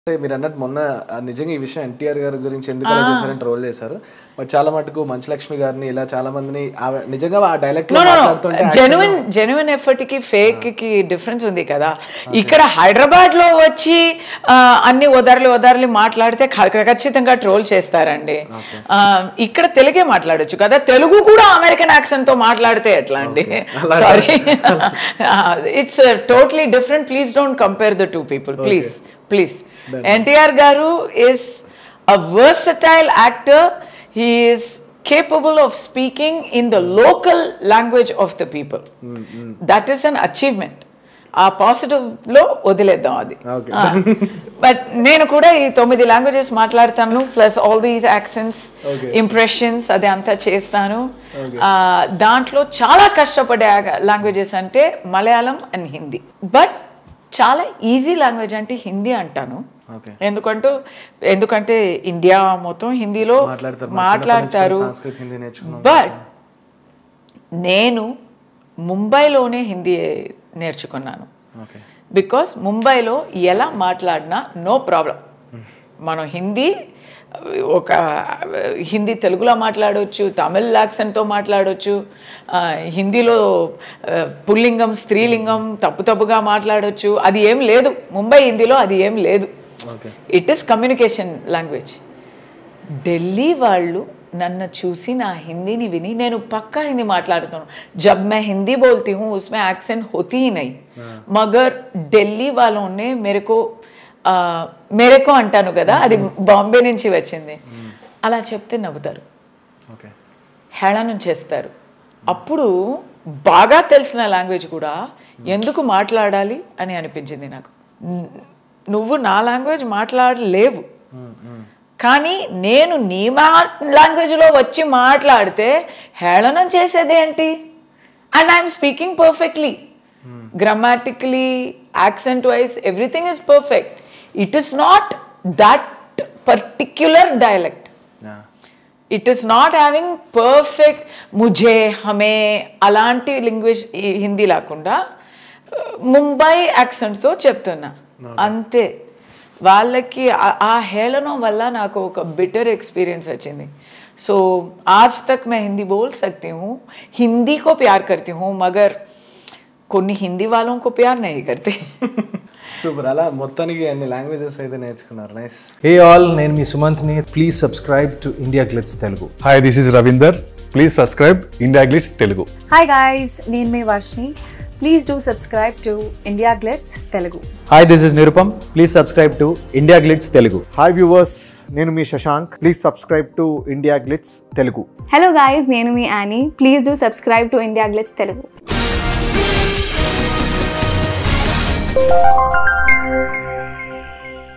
అంటే మీరు అన్నట్టు మొన్న ఆ నిజంగా ఈ విషయం ఎన్టీఆర్ గారి గురించి ఎందుకు అలా చేశారని ట్రోల్ చేశారు బట్ చాలా మటుకు మంచులక్ష్మి గారిని ఇలా చాలా మందిని ఆవిడ- నిజంగా ఆ డైలెక్ట్ లో నో నో మాట్లాడుతుంటే జెన్యున్ జెన్యున్ ఎఫర్ట్ కి ఫేక్ కి డిఫరెన్స్ ఉంది కదా ఇక్కడ హైదరాబాద్ లో వచ్చి ఆ, అన్ని వదరలి వదరలి మాట్లాడితే ఖ- ఖచ్చితంగా ట్రోల్ చేస్తారండి ఆ, ఇక్కడ తెలుగే మాట్లాడొచ్చు కదా తెలుగు కూడా అమెరికన్ యాక్సెంట్ తో మాట్లాడితే ఎట్లా అండి sorry it's totally different please don't compare the two people please please NTR గారు is a versatile actor. He is capable of speaking in the local language of the people. That is an achievement. ఆ positive లో వదిలేద్దాం అది Okay. But నేను కూడా ఈ తొమ్మిది languages మాట్లాడతాను plus all these accents Okay. Impressions అది అంతా చేస్తాను ఆ, దాంట్లో చాలా కష్టపడే లాంగ్వేజెస్ అంటే మలయాళం అండ్ హిందీ బట్ చాలా ఈజీ లాంగ్వేజ్ అంటే హిందీ అంటాను ఓకే ఎందుకంటూ ఎందుకంటే ఇండియా మొత్తం హిందీలో మాట్లాడతారు మాట్లాడతారు సంస్కృత హిందీ నేర్చుకున్నాం బట్ నేను ముంబైలోనే హిందీ నేర్చుకున్నాను ఓకే బికాస్ ముంబైలో ఎలా మాట్లాడినా నో ప్రాబ్లం మనం హిందీ ఒక హిందీ తెలుగులో మాట్లాడవచ్చు తమిళ్ యాక్సెంట్తో మాట్లాడవచ్చు ఆ, హిందీలో ఆ, పుల్లింగం స్త్రీలింగం తప్పు తప్పుగా మాట్లాడవచ్చు అది ఏం లేదు ముంబై హిందీలో అది ఏం లేదు okay it is communication language Delhi వాళ్ళు నన్ను చూసి నా హిందీని విని నేను పక్కా హింदी మాట్లాడుతాను जब मैं हिंदी बोलती हूँ उसमें एक्सेंट होती ही नहीं मगर ఢిల్లీ वालों ने मेरे को ఆ, మేరేకో అంటాను కదా అది బాంబే నుంచి వచ్చింది అలా చెప్తే నవ్వుతారు ఓకే హేళనం చేస్తారు అప్పుడు బాగా తెలిసిన లాంగ్వేజ్ కూడా ఎందుకు మాట్లాడాలి అని అనిపించింది నాకు న్- నువ్వు నా లాంగ్వేజ్ మాట్లాడలేవు కానీ నేను నీ మా లాంగ్వేజ్లో వచ్చి మాట్లాడితే హేళనం చేసేది ఏంటి and I'm speaking perfectly grammatically accent wise everything is perfect it is not that particular dialect it is not having perfect ముఝే హమే అలాంటి లాంగ్వేజ్ హిందీ లేకుండా ముంబై యాక్సెంట్తో చెప్తున్నా అంతే వాళ్ళకి ఆ- ఆ హేళనం వల్ల నాకు ఒక బిటర్ एक्सपीरियंस వచ్చింది सो आज तक मैं हिंदी बोल सकती हूँ हिंदी को प्यार करती हूँ मगर కొన్ని హిందీ వాళ్ళం को प्यार नहीं करते సూపర్ అలా మొత్తానికి అన్ని లాంగ్వేజెస్ అయితే నేర్చుకున్నారు నైస్ హే ఆల్ నేను మీ సుమంత్ని please subscribe to IndiaGlitz Telugu hi this is Ravinder please subscribe IndiaGlitz Telugu hi guys నేను మీ Varshini please do subscribe to IndiaGlitz Telugu hi this is Nirupam please subscribe to IndiaGlitz Telugu hi viewers నేను మీ Shashank please subscribe to IndiaGlitz Telugu hello guys నేను మీ Annie please do subscribe to IndiaGlitz Telugu